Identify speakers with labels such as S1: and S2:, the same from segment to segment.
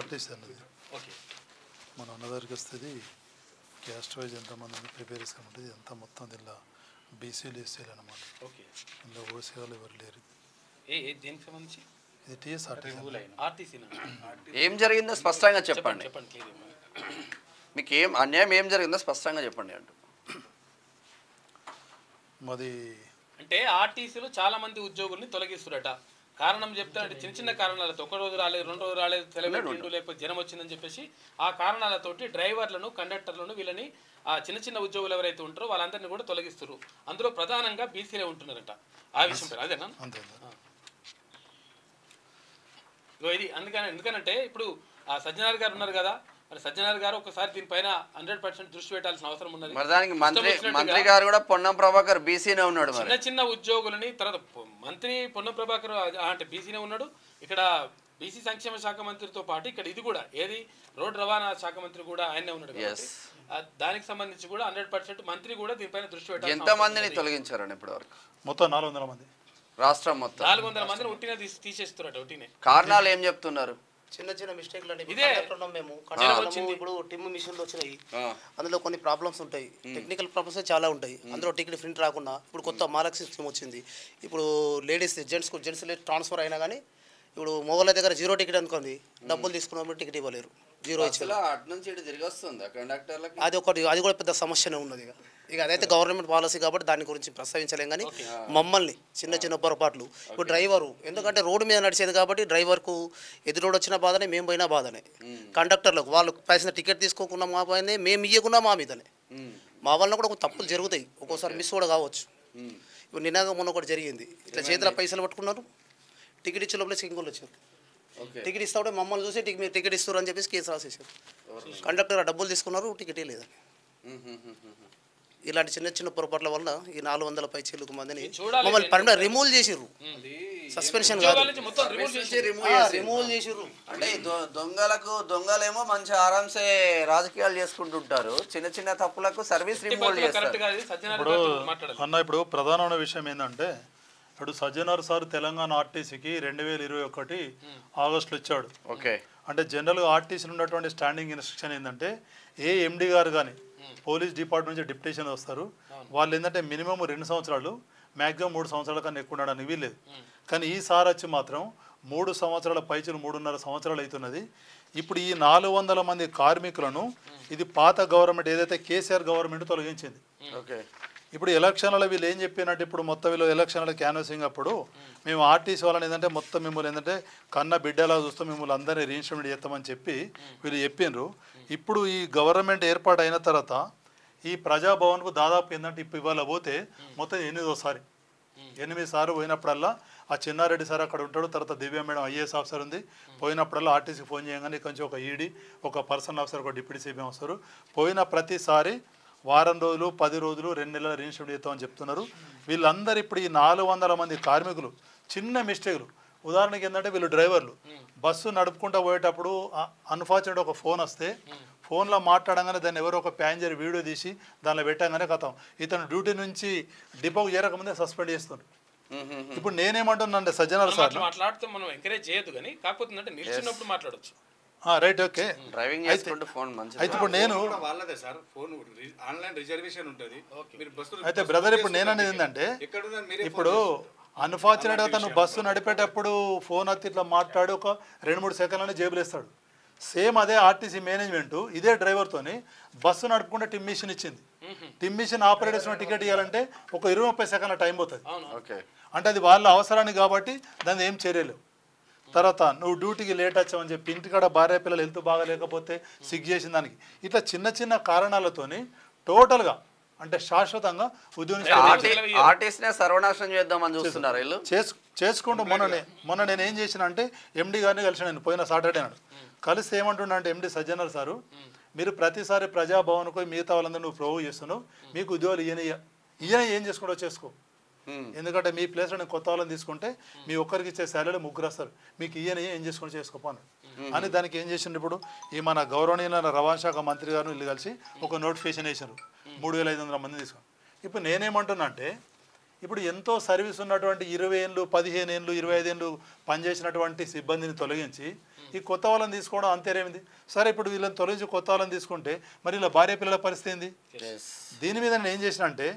S1: RTC అన్నది
S2: okay
S1: మన అన్నదారికి వస్తుంది క్యాస్ట్ వైజ్ ఎంతమంది ఉంది ప్రిపేర్ చేసుకుంటుంది ఎంత మొత్తం దీనిలో బీసీలు ఎస్సీలు అనమాట
S2: ఓకే
S1: ఇందులో ఓసీ వాళ్ళు ఎవరు లేరు
S2: ఏ ఏ దేనికి సంబంధించి
S1: ఇది టీఎస్ ఆర్టీసీ
S2: ఆర్టీసీ
S3: ఏం జరిగిందో స్పష్టంగా చెప్పండి
S2: చెప్పండి క్లియర్
S3: మీకు ఏం అన్యాయం ఏం జరిగిందో స్పష్టంగా చెప్పండి అంటూ
S1: మాది
S2: అంటే ఆర్టీసీలు చాలా మంది ఉద్యోగుల్ని తొలగిస్తురట కారణం చెప్తానంటే చిన్న చిన్న కారణాలతో ఒక రోజు రాలేదు రెండు రోజు రాలేదు సెలవు రెండు లేకపోతే జనం వచ్చిందని చెప్పేసి ఆ కారణాలతోటి డ్రైవర్లను కండక్టర్లను వీళ్ళని ఆ చిన్న చిన్న ఉద్యోగులు ఎవరైతే ఉంటారో వాళ్ళందరినీ కూడా తొలగిస్తారు అందులో ప్రధానంగా బీసీలే ఉంటున్నారట ఆ విషయం పేరు అదేనా
S1: అంతే
S2: ఇగో ఇది అందుకని ఎందుకనంటే ఇప్పుడు ఆ సజ్జనార్ గారు ఉన్నారు కదా మరి సజ్జనార్ గారు ఒకసారి దీనిపైన హండ్రెడ్ పర్సెంట్ దృష్టి పెట్టాల్సిన అవసరం ఉన్నది
S3: మరి దానికి మంత్రి
S2: ఇష్టం వచ్చినట్టుగా
S3: మంత్రి గారు కూడా పొన్నం ప్రభాకర్ బీసీనే ఉన్నాడు మరి
S2: చిన్న చిన్న ఉద్యోగులని తర్వాత పొ- మంత్రి పొన్న ప్రభాకర్ ఆ- అంటే బీసీనే ఉన్నాడు ఇక్కడ బీసీ సంక్షేమ శాఖ మంత్రితో పాటు ఇక్కడ ఇది కూడా ఏది రోడ్డు రవాణా శాఖ మంత్రి కూడా ఆయనే ఉన్నాడు కాబట్టి,
S3: Yes.
S2: ఆ, దానికి సంబంధించి కూడా హండ్రెడ్ పర్సెంట్ మంత్రి కూడా దీనిపైన దృష్టి పెట్టాలి
S3: ఎంత మందిని తొలగించారండి ఇప్పటి వరకు
S1: మొత్తం నాలుగు వందల మంది
S3: రాష్ట్రం మొత్తం
S2: నాలుగు వందల మందిని ఉట్టినే తీసి తీసేస్తున్నట్టు ఉట్టినే
S3: కారణాలు ఏం చెప్తున్నారు
S4: చిన్న చిన్న మిస్టేక్లు అంటే
S2: ఇదే.
S4: ఉన్నాం మేము కండక్టర్లము ఇప్పుడు టిమ్ మిషన్లు వచ్చినాయి
S3: ఆ.
S4: అందులో కొన్ని ప్రాబ్లమ్స్ ఉంటాయి టెక్నికల్ ప్రాబ్లమ్స్ చాలా ఉంటాయి అందులో టికెట్ ప్రింట్ రాకుండా ఇప్పుడు కొత్త మాలక్ సిస్టమ్ వచ్చింది ఇప్పుడు లేడీస్ జెంట్స్ జెంట్స్ ట్రాన్స్ఫర్ అయినా కానీ ఇప్పుడు మొగోళ్ళ దగ్గర జీరో టికెట్ అనుకోండి డబ్బులు తీసుకున్నప్పుడు టికెట్ ఇవ్వలేరు జీరో ఇచ్చి
S3: అసలు అటు నుంచి ఇటు తిరిగి వస్తుంది కండక్టర్లకి
S4: అది ఒకటి అది కూడా పెద్ద సమస్యనే ఉన్నది ఇక ఇక అదైతే గవర్నమెంట్ పాలసీ కాబట్టి దాని గురించి ప్రస్తావించలేం కానీ మమ్మల్ని చిన్న చిన్న పొరపాట్లు ఇప్పుడు డ్రైవరు ఎందుకంటే రోడ్డు మీద నడిచేది కాబట్టి డ్రైవర్కు ఎదురోడు వచ్చిన బాధనే మేము పోయినా బాధనే కండక్టర్లకు వాళ్ళు పైసిన టికెట్ తీసుకోకుండా మా పైన మేము ఇవ్వకుండా మా మీదనే
S3: ఉమ్,
S4: మా వల్ల కూడా ఒక తప్పులు జరుగుతాయి ఒక్కోసారి మిస్ కూడా కావచ్చు
S3: ఉమ్.
S4: ఇప్పుడు నిన్నగా మొన్న ఒకటి జరిగింది ఇట్లా చేతిలో పైసలు పట్టుకున్నారు టికెట్ ఇచ్చే లోపల సింగులు వచ్చారు
S3: ఓకే
S4: టికెట్ ఇస్తా ఉంటే మమ్మల్ని చూసి టికెట్ మీరు టికెట్ ఇస్తారు అని చెప్పేసి కేసు రాసేసారు కండక్టర్ ఆ డబ్బులు తీసుకున్నారు టికెటే లేదని
S3: ఉమ్, ఉమ్, ఉమ్, ఉమ్.
S4: ఇలాంటి చిన్న చిన్న పొరపాట్ల వల్ల ఈ నాలుగు వందల పై చిలుకు మందిని
S2: చూడాలి
S4: మమ్మల్ని పర్మనెంట్ రిమూవ్ చేసిర్రు సస్పెన్షన్ కాదు
S2: ఉద్యోగాల నుంచి మొత్తం రిమూవ్
S3: Service
S2: చేసి
S3: నుంచి remove చేసి.
S4: రిమూవ్ చేసిర్రు
S3: అంటే ఈ దొ- దొంగలకు దొంగలేమో మంచి ఆరాంసే రాజకీయాలు చేసుకుంటుంటారు చిన్న చిన్న తప్పులకు సర్వీస్ రిమూవ్ చేస్తారు
S2: కరెక్ట్ కాదు సజ్జనార్
S1: ఇప్పుడు
S2: గారితో మాట్లాడాలి
S1: అన్న ఇప్పుడు ప్రధానమైన విషయం ఏంటంటే ఇప్పుడు సజ్జనార్ సార్ తెలంగాణ ఆర్టీసీకి రెండు వేల ఇరవై ఒకటి ఆగస్టులో ఇచ్చాడు
S3: ఓకే
S1: అంటే జనరల్గా ఆర్టీసీలో ఉన్నటువంటి స్టాండింగ్ ఇన్స్ట్రక్షన్ ఏంటంటే ఏ ఎండి గారు కానీ పోలీస్ డిపార్ట్మెంట్ నుంచి డిప్యుటేషన్ వస్తారు వాళ్ళు ఏంటంటే మినిమం రెండు సంవత్సరాలు మ్యాక్సిమం మూడు సంవత్సరాల కన్నా ఎక్కువ ఉండడానికి వీల్లేదు కానీ ఈ సార్ వచ్చి మాత్రం మూడు సంవత్సరాల పైచులు మూడున్నర సంవత్సరాలు అవుతున్నది ఇప్పుడు ఈ నాలుగు వందల మంది కార్మికులను ఇది పాత గవర్నమెంట్ ఏదైతే కేసీఆర్ గవర్నమెంట్ తొలగించింది
S3: ఓకే
S1: ఇప్పుడు ఎలక్షన్లలో వీళ్ళు ఏం చెప్పినట్టు ఇప్పుడు మొత్తం వీళ్ళు ఎలక్షన్ల క్యాన్వసింగ్ అప్పుడు మేము ఆర్టీసీ వాళ్ళని ఏంటంటే మొత్తం మిమ్మల్ని ఏంటంటే కన్న బిడ్డలా చూస్తూ మిమ్మల్ని అందరినీ రీఇన్స్ట్రుమెంట్ చేస్తామని చెప్పి వీళ్ళు చెప్పిండ్రు ఇప్పుడు ఈ గవర్నమెంట్ ఏర్పాటు అయిన తర్వాత ఈ ప్రజాభవన్కు దాదాపు ఏంటంటే ఇప్పుడు ఇవాళ పోతే మొత్తం ఎనిమిదోసారి ఎనిమిది సార్లు పోయినప్పుడల్లా ఆ చిన్నారెడ్డి సార్ అక్కడ ఉంటాడు తర్వాత దివ్య మేడం ఐఏఎస్ ఆఫీసర్ ఉంది పోయినప్పుడల్లా ఆర్టీసీ ఫోన్ చేయగానే కొంచెం ఒక ఈడీ ఒక పర్సనల్ ఆఫీసర్ ఒక డిప్యూటీ సిబిఎం వస్తారు పోయిన ప్రతిసారి వారం రోజులు పది రోజులు రెండు నెలల రిజిస్టర్ చేస్తామని చెప్తున్నారు వీళ్ళందరూ ఇప్పుడు ఈ నాలుగు వందల మంది కార్మికులు చిన్న మిస్టేక్లు ఉదాహరణకి ఏంటంటే వీళ్ళు డ్రైవర్లు బస్సు నడుపుకుంటూ పోయేటప్పుడు అన్ఫార్చునేట్ ఒక ఫోన్ వస్తే ఫోన్లో మాట్లాడంగానే దాన్ని ఎవరో ఒక ప్యాసింజర్ వీడియో తీసి దానిలో పెట్టంగానే కథం ఇతను డ్యూటీ నుంచి డిపోకు చేరకముందే సస్పెండ్ చేస్తున్నారు ఇప్పుడు నేనేమంటున్నానంటే సజ్జనార్ సార్
S2: అట్లా మాట్లాడితే మనం ఎంకరేజ్ చేయొద్దు కానీ కాకపోతే ఏంటంటే నిల్చున్నప్పుడు మాట్లాడొచ్చు
S1: రైట్ ఓకే
S3: డ్రైవింగ్ చేసుకుంటూ ఫోన్ మంచి
S1: అయితే ఇప్పుడు నేను
S5: కూడా వాళ్ళదే సార్ ఫోన్ రి- ఆన్లైన్ రిజర్వేషన్ ఉంటుంది మీరు బస్సు
S1: అయితే బ్రదర్ ఇప్పుడు నేను అనేది ఏంటంటే
S5: ఎక్కడున్నారు మీరే
S1: ఇప్పుడు అన్ఫార్చునేట్గా తను బస్సు నడిపేటప్పుడు ఫోన్ అత్తి ఇట్లా మాట్లాడి ఒక రెండు మూడు సెకండ్లని జేబులు వేస్తాడు సేమ్ అదే ఆర్టీసీ మేనేజ్మెంట్ ఇదే డ్రైవర్తోని బస్సు నడుపుకుంటే టిమ్ మిషన్ ఇచ్చింది టిమ్ మిషన్ ఆపరేటర్స్ టికెట్ ఇవ్వాలంటే ఒక ఇరవై ముప్పై సెకండ్ల టైం పోతుంది
S3: ఓకే
S1: అంటే అది వాళ్ళ అవసరానికి కాబట్టి దాన్ని ఏం చర్యలేవు తర్వాత నువ్వు డ్యూటీకి లేట్ వచ్చావని చెప్పి ఇంటికాడ భార్య పిల్లలు హెల్త్ బాగా లేకపోతే సిగ్ చేసిన దానికి ఇట్లా చిన్న చిన్న కారణాలతోని టోటల్గా అంటే శాశ్వతంగా ఉద్యోగం
S3: ఆర్టిస్ట్ నే సర్వనాశనం చేద్దామని చూస్తున్నారు వీళ్ళు
S1: చేసు చేసుకుంటూ మొన్న నే- మొన్న నేను ఏం చేసిన అంటే ఎండి గారిని కలిసి నేను పోయిన సాటర్డే నాడు కలిసి ఏమంటున్నా అంటే ఎండి సజ్జనర్ సారు మీరు ప్రతిసారి ప్రజాభవన్కు మిగతా వాళ్ళందరూ నువ్వు ప్రొవోక్ చేస్తున్నావు మీకు ఉద్యోగాలు ఈయన ఈయన ఏం చేసుకుంటో చేసుకో
S3: Hmm.
S1: ఎందుకంటే మీ ప్లేస్లో నేను కొత్త వాళ్ళని తీసుకుంటే మీ ఒక్కరికి ఇచ్చే శాలరీ ముగ్గురు వస్తారు మీకు ఈయన ఏం చేసుకుని చేసుకోపోను అని దానికి ఏం చేసిండు ఇప్పుడు ఈ మన గౌరవనీయ రవాణా శాఖ మంత్రి గారు వీళ్ళు కలిసి ఒక నోటిఫికేషన్ వేశారు మూడు వేల ఐదు వందల మంది తీసుకుని ఇప్పుడు నేనేమంటున్నా అంటే ఇప్పుడు ఎంతో సర్వీస్ ఉన్నటువంటి ఇరవై ఏళ్ళు పదిహేను ఏళ్ళు ఇరవై ఐదేళ్ళు పనిచేసినటువంటి సిబ్బందిని తొలగించి ఈ కొత్త వాళ్ళని తీసుకోవడం అంతేరేమింది సరే ఇప్పుడు వీళ్ళని తొలగించి కొత్త వాళ్ళని తీసుకుంటే మరి ఇలా భార్య పిల్లల పరిస్థితి ఏంది
S3: Yes.
S1: దీని మీద నేను ఏం చేసిన అంటే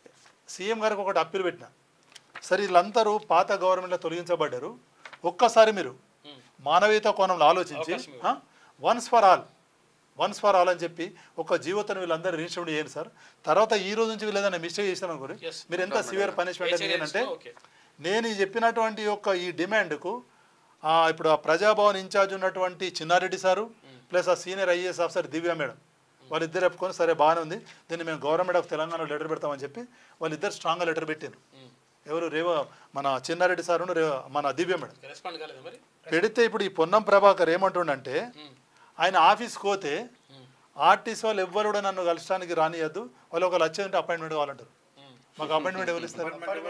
S1: సీఎం గారికి ఒకటి అప్పీల్ పెట్టిన సరే వీళ్ళందరూ పాత గవర్నమెంట్లో తొలగించబడ్డారు ఒక్కసారి మీరు మానవీయత కోణంలో ఆలోచించి once for all once for all అని చెప్పి ఒక జీవితం వీళ్ళందరూ రిజిస్టర్ చేయండి సార్ తర్వాత ఈ రోజు నుంచి వీళ్ళు ఏదైనా మిస్టేక్ చేశారు అనుకోండి
S2: Yes.
S1: మీరు ఎంత సివియర్ పనిష్మెంట్
S2: ఏ చర్య
S1: అంటే
S2: ఓకే
S1: నేను ఈ చెప్పినటువంటి యొక్క ఈ డిమాండ్కు ఆ, ఇప్పుడు ఆ ప్రజాభవన్ ఇన్ఛార్జ్ ఉన్నటువంటి చిన్నారెడ్డి సారు ప్లస్ ఆ senior IAS officer Divya madam వాళ్ళిద్దరు చెప్పుకొని సరే బాగానే ఉంది దీన్ని మేము గవర్నమెంట్ ఆఫ్ తెలంగాణ లెటర్ పెడతామని చెప్పి వాళ్ళిద్దరు స్ట్రాంగ్గా లెటర్ పెట్టారు ఎవరు రేవ మన చిన్నారెడ్డి సారు రేవ- మన దివ్య మేడం
S2: రెస్పాండ్ కాలేదా మరి
S1: పెడితే ఇప్పుడు ఈ పొన్నం ప్రభాకర్ ఏమంటుండంటే ఆయన ఆఫీస్కి పోతే ఆర్టీసీ వాళ్ళు ఎవ్వరు కూడా నన్ను కలసడానికి రానియద్దు వాళ్ళు ఒక లక్ష ఉంటే అపాయింట్మెంట్ కావాలంటారు మాకు అపాయింట్మెంట్ ఎవరు ఇస్తారు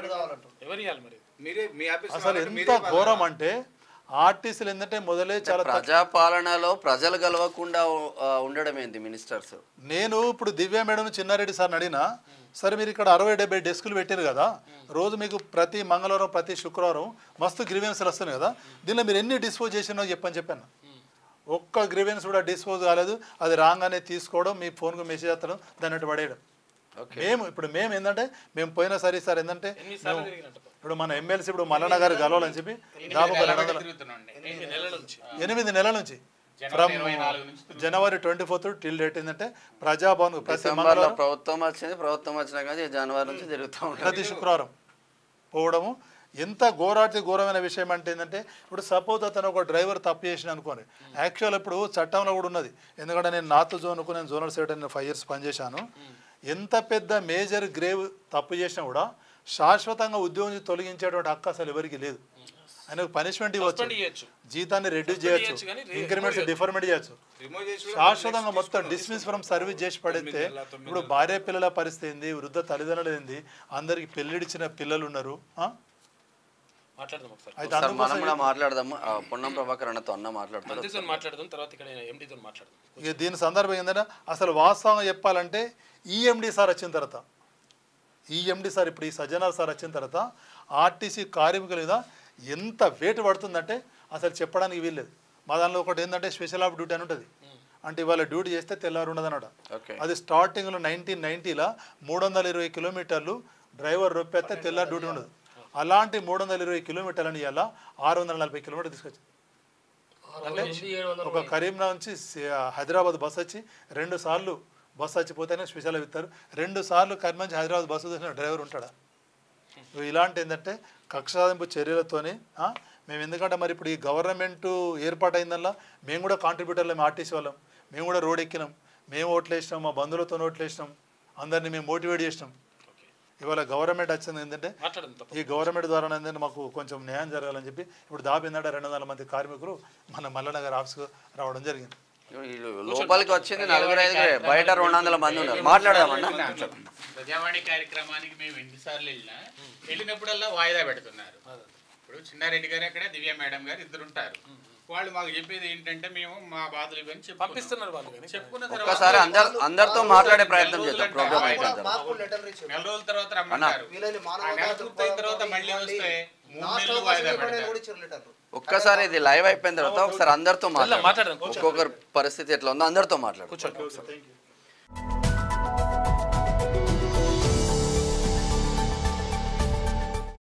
S2: ఎవరు ఇవ్వాలి మరి
S5: మీరే మీ ఆఫీస్
S1: అసలు ఎంత ఘోరం అంటే ఆర్టీసీలు ఏంటంటే మొదలే చాలా తక్కువ.
S3: ప్రజాపాలనలో ప్రజలు గెలవకుండా ఆ, ఉండడం ఏంది మినిస్టర్స్
S1: నేను ఇప్పుడు దివ్య మేడం చిన్నారెడ్డి సార్ని అడిగినా సరే మీరు ఇక్కడ అరవై డెబ్బై డెస్కులు పెట్టారు కదా రోజు మీకు ప్రతి మంగళవారం ప్రతి శుక్రవారం మస్తు గ్రీవెన్స్లు వస్తున్నాయి కదా దీనిలో మీరు ఎన్ని డిస్పోజ్ చేసినో చెప్పని చెప్పాను ఒక్క గ్రీవెన్స్ కూడా డిస్పోజ్ కాలేదు అది రాగానే తీసుకోవడం మీ ఫోన్కు మెసేజ్ చేస్తడం దాన్ని అటు పడేయడం
S3: ఓకే
S1: మేము ఇప్పుడు మేము ఏంటంటే మేము పోయిన సరే సార్ ఏంటంటే
S2: ఎన్ని సార్లు తిరిగినట్టు
S1: ఇప్పుడు మన ఎమ్మెల్సీ ఇప్పుడు మల్లన్న గారు కలవాలని చెప్పి దాదాపు ఒక రెండు వందల
S2: ఎనిమిది నెలల నుంచి
S1: ఎనిమిది నెలల నుంచి from January twenty fourth till date ఏంటంటే ప్రజాభవన్ ప్రతి
S3: డిసెంబర్లో
S1: మంగళవారం
S3: ప్రభుత్వం వచ్చింది ప్రభుత్వం వచ్చినా కానీ జనవరి నుంచి తిరుగుతూ ఉంటుంది
S1: ప్రతి శుక్రవారం పోవడము ఎంత ఘోరాతి ఘోరమైన విషయం అంటే ఏంటంటే ఇప్పుడు సపోజ్ అతను ఒక డ్రైవర్ తప్పు చేసిన అనుకోండి యాక్చువల్ ఇప్పుడు చట్టంలో కూడా ఉన్నది ఎందుకంటే నేను నార్త్ జోన్కు నేను జోనల్ సైడ్ నేను ఫైవ్ ఇయర్స్ పనిచేశాను ఎంత పెద్ద మేజర్ గ్రేవ్ తప్పు చేసినా కూడా శాశ్వతంగా ఉద్యోగం నుంచి తొలగించేటువంటి హక్కు అసలు ఎవరికి లేదు ఆయనకు పనిష్మెంట్ ఇవ్వచ్చు
S2: Suspend చేయొచ్చు.
S1: జీతాన్ని రెడ్యూస్
S2: చేయొచ్చు
S1: చేయొచ్చు
S2: కానీ re-
S1: ఇంక్రిమెంట్స్ డిఫర్మెంట్ చేయొచ్చు
S5: రిమూవ్ చేసి కూడా
S1: శాశ్వతంగా మొత్తం డిస్మిస్ ఫ్రమ్ సర్వీస్ చేసి పడితే ఇప్పుడు భార్య పిల్లల పరిస్థితి ఏంది వృద్ధ తల్లిదండ్రులు ఏంది అందరికి పెళ్ళిడిచిన పిల్లలు ఉన్నారు ఆ?
S2: మాట్లాడదాం ఒకసారి
S1: అయితే
S3: సార్ మనం
S1: అందుకోసం
S3: కూడా మాట్లాడదాము ఆ, పొన్నం ప్రభాకర్ అన్నతో అన్న మాట్లాడతాడు
S2: మంత్రితో మాట్లాడదాం తర్వాత ఇక్కడ ఎండితో మాట్లాడదాం
S1: ఇక దీని సందర్భం ఏంటంటే అసలు వాస్తవంగా చెప్పాలంటే ఈఎండి సార్ వచ్చిన తర్వాత ఈఎండి సార్ ఇప్పుడు ఈ సజ్జనార్ సార్ వచ్చిన తర్వాత ఆర్టీసీ కార్మికుల మీద ఎంత వేటు పడుతుందంటే అసలు చెప్పడానికి వీల్లేదు మా దానిలో ఒకటి ఏంటంటే స్పెషల్ ఆఫ్ డ్యూటీ అని ఉంటుంది అంటే ఇవాళ డ్యూటీ చేస్తే తెల్లారు ఉండదు అన్నమాట
S3: ఓకే
S1: అది స్టార్టింగ్లో నైన్టీన్ నైన్టీలో మూడు వందల ఇరవై కిలోమీటర్లు డ్రైవర్ రొప్పెత్తే తెల్లారి డ్యూటీ ఉండదు అలాంటి మూడు వందల ఇరవై కిలోమీటర్లని ఇవాళ ఆరు వందల నలభై కిలోమీటర్ తీసుకొచ్చింది అంటే ఒక కరీంనగర్ నుంచి సి- హైదరాబాద్ బస్ వచ్చి రెండు సార్లు బస్ వచ్చిపోతేనే స్పెషల్ ఇస్తారు రెండు సార్లు కరీంనగర్ నుంచి హైదరాబాద్ బస్సు చూసిన డ్రైవర్ ఉంటాడా ఇవి ఇలాంటి ఏంటంటే కక్ష సాధింపు చర్యలతోని ఆ, మేము ఎందుకంటే మరి ఇప్పుడు ఈ గవర్నమెంట్ ఏర్పాటైందల్లా మేము కూడా కాంట్రిబ్యూటర్లు మేము ఆర్టీసీ వాళ్ళం మేము కూడా రోడ్ ఎక్కినాం మేము ఓట్లు వేసినాం మా బంధువులతో ఓట్లు వేసినాం అందరినీ మేము మోటివేట్ చేసినాం ఇవాళ గవర్నమెంట్ వచ్చింది ఏంటంటే
S2: మాట్లాడదాం తప్ప
S1: ఈ గవర్నమెంట్ ద్వారా ఏంటంటే మాకు కొంచెం న్యాయం జరగాలని చెప్పి ఇప్పుడు దాబిందాడ రెండు వందల మంది కార్మికులు మన మల్లనగర్ ఆఫీస్కు రావడం జరిగింది
S3: వీళ్ళు లోపలికి వచ్చింది నలుగురు ఐదుగురే బయట రెండు వందల మంది ఉన్నారు మాట్లాడదామన్నా
S6: ప్రజావాణి కార్యక్రమానికి మేము ఎన్నిసార్లు వెళ్ళినా వెళ్ళినప్పుడల్లా వాయిదా పెడుతున్నారు ఇప్పుడు చిన్నారెడ్డి గారు అక్కడ దివ్య మేడం గారు ఇద్దరు ఉంటారు వాళ్ళు మాకు చెప్పేది ఏంటంటే మేము మా బాధలు ఇవన్నీ చెప్పుకున్నాం.
S2: పంపిస్తున్నారు వాళ్ళు కానీ
S6: చెప్పుకున్న
S3: ఒక్కసారి అందరు అందరితో మాట్లాడే ప్రయత్నం చేద్దాం ప్రోగ్రామ్ అయిపోయింది
S4: మాకు లెటర్ ఇచ్చారు
S6: నెల రోజుల తర్వాత రమ్మంటారు
S4: వీళ్ళని
S6: ఆ
S4: మానవ
S6: నెల పూర్తయిన తర్వాత మళ్ళీ వస్తే మూడు నెలలు వాయిదా పెడతారు
S4: కూడా ఇచ్చారు లెటర్
S3: ఒక్కసారి ఇది లైవ్ అయిపోయిన తర్వాత ఒకసారి అందరితో మాట్లాడదాం
S2: మాట్లాడదాం
S3: ఒక్కొక్కరి పరిస్థితి ఎట్లా ఉందో అందరితో మాట్లాడదాం
S2: కూర్చోండి
S1: థ్యాంక్ యూ